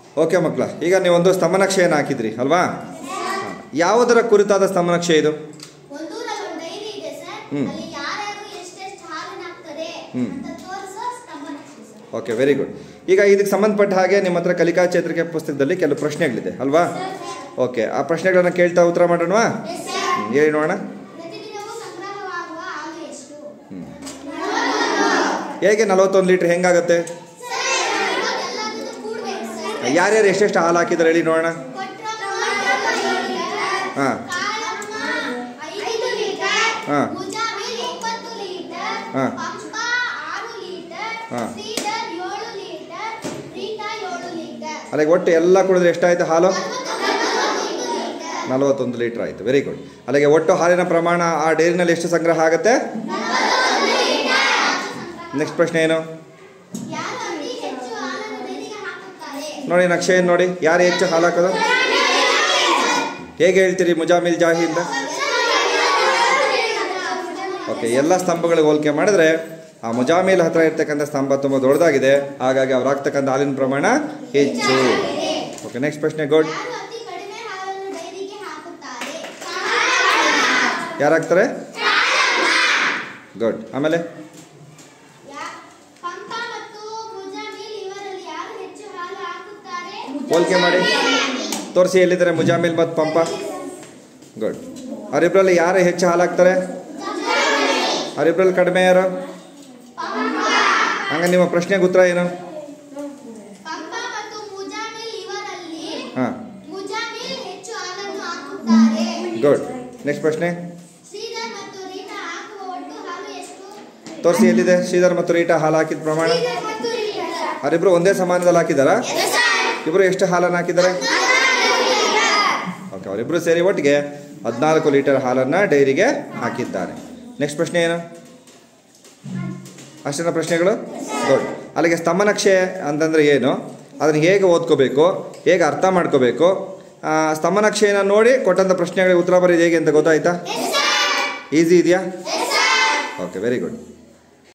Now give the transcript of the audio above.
Okay ಮಕ್ಕಳ ಈಗ ನೀವೊಂದು ಸ್ತಂಭನಕ್ಷೆಯನ್ನು ಹಾಕಿದ್ರಿ ಅಲ್ವಾ ಹಾಂ. ಯಾವುದರ ಕುರಿತಾದ ಸ್ತಂಭನಕ್ಷೆ ಇದು ಒಂದು ಒಂದು ಡೈರಿ ಇದೆ ಸರ್ ಹ್ಮ್. ಅಲ್ಲಿ ಯಾರ್ಯಾರು ಎಷ್ಟೆಷ್ಟು ಹಾಲನ್ನ ಹಾಕ್ತಾರೆ ಹ್ಮ್. ಅಂತ ತೋರಿಸೋ ಸ್ತಂಭ ನಕ್ಷೆ ಸರ್ ಓಕೆ ವೆರಿ ಗುಡ್ ಈಗ ಇದಕ್ಕೆ ಸಂಬಂಧಪಟ್ಟ ಹಾಗೆ ನಿಮ್ಮ ಹತ್ರ ಕಲಿಕಾ ಚೇತರಿಕೆ ಪುಸ್ತಕದಲ್ಲಿ ಕೆಲವು ಪ್ರಶ್ನೆಗಳಿದೆ ಅಲ್ವಾ ಓಕೆ ಆ ಪ್ರಶ್ನೆಗಳನ್ನ ಕೇಳ್ತಾ ಉತ್ತರ ಮಾಡೋಣವಾ ಎಸ್ ಸರ್ ಹ್ಮ್, ಹೇಳಿ ನೋಡೋಣ ಪ್ರತಿದಿನವೂ ಸಂಗ್ರಹವಾಗುವ ಹಾಲು ಎಷ್ಟು ಹೇಗೆ ನಲವತ್ತೊಂದು ಲೀಟ್ರ್ ಹೆಂಗಾಗುತ್ತೆ ಎಲ್ಲದನ್ನು ಕೂಡ್ಬೇಕು ಸರ್ ಯಾರ್ಯಾರು ಎಷ್ಟೆಷ್ಟು ಹಾಲು ಹಾಕಿದ್ದಾರೆ ಹೇಳಿ ನೋಡೋಣ ಹಾ. ಐದು ಲೀಟರ್ ಹಾ. ಮುಜಾಮಿಲ್ ಇಪ್ಪತ್ತು ಲೀಟರ್ ಹಾ. ಪಂಪ ಆರು ಲೀಟರ್ ಹಾ. ಸೀಡರ್ ಏಳು ಲೀಟರ್ ರೀಟಾ ಏಳು ಲೀಟರ್ ಅಲ್ಲಿಗೆ ಒಟ್ಟು ಎಲ್ಲ ಕುಡಿದ್ರೆ ಎಷ್ಟಾಯ್ತು ಹಾಲು ನಲವತ್ತೊಂದು ಲೀಟರ್ ನಲವತ್ತೊಂದು ಲೀಟ್ರ್ ಆಯಿತು ವೆರಿ ಗುಡ್ ಅಲ್ಲಿಗೆ ಒಟ್ಟು ಹಾಲಿನ ಪ್ರಮಾಣ ಆ ಡೈರಿನಲ್ಲಿ ಎಷ್ಟು ಸಂಗ್ರಹ ಆಗುತ್ತೆ ನೆಕ್ಸ್ಟ್ ಪ್ರಶ್ನೆ ಏನು ಯಾರು ಅತಿ ಹೆಚ್ಚು ಹಾಲನ್ನು ಡೈರಿಗೆ ಹಾಕುತ್ತಾರೆ ನೋಡಿ ನಕ್ಷೆ ಏನು ನೋಡಿ ಯಾರು ಹೆಚ್ಚು ಹಾಲು ಹಾಕೋದು ಹೇಗೆ ಹೇಳ್ತೀರಿ ಮುಜಾಮಿಲ್ ಜಾಹಿಯಿಂದ ಓಕೆ ಎಲ್ಲ ಸ್ತಂಭಗಳಿಗೆ ಹೋಲಿಕೆ ಮಾಡಿದ್ರೆ ಆ ಮುಜಾಮಿಲ್ ಹತ್ರ ಇರ್ತಕ್ಕಂಥ ಸ್ತಂಭ ತುಂಬ ದೊಡ್ಡದಾಗಿದೆ ಹಾಗಾಗಿ ಅವ್ರು ಹಾಕ್ತಕ್ಕಂಥ ಹಾಲಿನ ಪ್ರಮಾಣ ಹೆಚ್ಚು ಓಕೆ ನೆಕ್ಸ್ಟ್ ಪ್ರಶ್ನೆ ಗುಡ್ ಯಾರು ಅತಿ ಕಡಿಮೆ ಹಾಲನ್ನು ಡೈರಿಗೆ ಹಾಕುತ್ತಾರೆ ಯಾರು ಹಾಕ್ತಾರೆ ಗುಡ್ ಆಮೇಲೆ ಯಾ- ಪಂಪ ಮತ್ತು ಮುಜಾಮಿಲ್ ಇವರಲ್ಲಿ ಯಾರು ಹೆಚ್ಚು ಹಾಲು ಹಾಕುತ್ತಾರೆ ಹೋಲಿಕೆ ಮಾಡಿ ತೋರಿಸಿ ಎಲ್ಲಿದ್ದಾರೆ ಮುಜಾಮಿಲ್ ಮತ್ತು ಪಂಪ ಗುಡ್ ಅವರಿಬ್ಬರಲ್ಲಿ ಯಾರು ಹೆಚ್ಚು ಹಾಲು ಹಾಕ್ತಾರೆ ಅವರಿಬ್ಬರಲ್ಲಿ ಕಡಿಮೆ ಯಾರು ಹಂಗೆ ನಿಮ್ಮ ಪ್ರಶ್ನೆಗೆ ಉತ್ತರ ಏನು ಪಂಪ ಮತ್ತು ಮುಜಾಮಿಲ್ ಇವರಲ್ಲಿ ಹಾಂ ಮುಜಾಮಿಲ್ ಹೆಚ್ಚು ಹಾಲನ್ನು ಹಾಕುತ್ತಾರೆ ಗುಡ್ ನೆಕ್ಸ್ಟ್ ಪ್ರಶ್ನೆ ಶ್ರೀಧರ್ ಮತ್ತು ರೀಟಾ ಹಾಕುವ ಒಟ್ಟು ಹಾಲು ಎಷ್ಟು ತೋರಿಸಿ ಎಲ್ಲಿದೆ ಶ್ರೀಧರ್ ಮತ್ತು ರೀಟಾ ಹಾಲು ಹಾಕಿದ ಪ್ರಮಾಣ ಶ್ರೀಧರ್ ಮತ್ತು ರೀಟಾ ಅವರಿಬ್ಬರು ಒಂದೇ ಸಮಾನದಲ್ಲಿ ಹಾಕಿದಾರಾ ಇಬ್ಬರು ಎಷ್ಟು ಹಾಲನ್ನು ಹಾಕಿದ್ದಾರೆ ಓಕೆ ಅವರಿಬ್ಬರು ಸೇರಿ ಒಟ್ಟಿಗೆ ಹದಿನಾಲ್ಕು ಲೀಟರ್ ಹಾಲನ್ನು ಡೈರಿಗೆ ಹಾಕಿದ್ದಾರೆ ನೆಕ್ಸ್ಟ್ ಪ್ರಶ್ನೆ ಏನು ಅಷ್ಟೇನ ಪ್ರಶ್ನೆಗಳು ಗುಡ್ ಅಲ್ಲಿಗೆ ಸ್ತಂಭನಕ್ಷೆ ಅಂತಂದರೆ ಏನು ಅದನ್ನು ಹೇಗೆ ಓದ್ಕೋಬೇಕು ಹೇಗೆ ಅರ್ಥ ಮಾಡ್ಕೋಬೇಕು ಆ, ಸ್ತಂಭನಕ್ಷೆಯನ್ನು ನೋಡಿ ಕೊಟ್ಟಂಥ ಪ್ರಶ್ನೆಗಳಿಗೆ ಉತ್ತರ ಬರೋದು ಹೇಗೆ ಅಂತ ಗೊತ್ತಾಯ್ತಾ ಈಸಿ ಇದೆಯಾ ಓಕೆ ವೆರಿ ಗುಡ್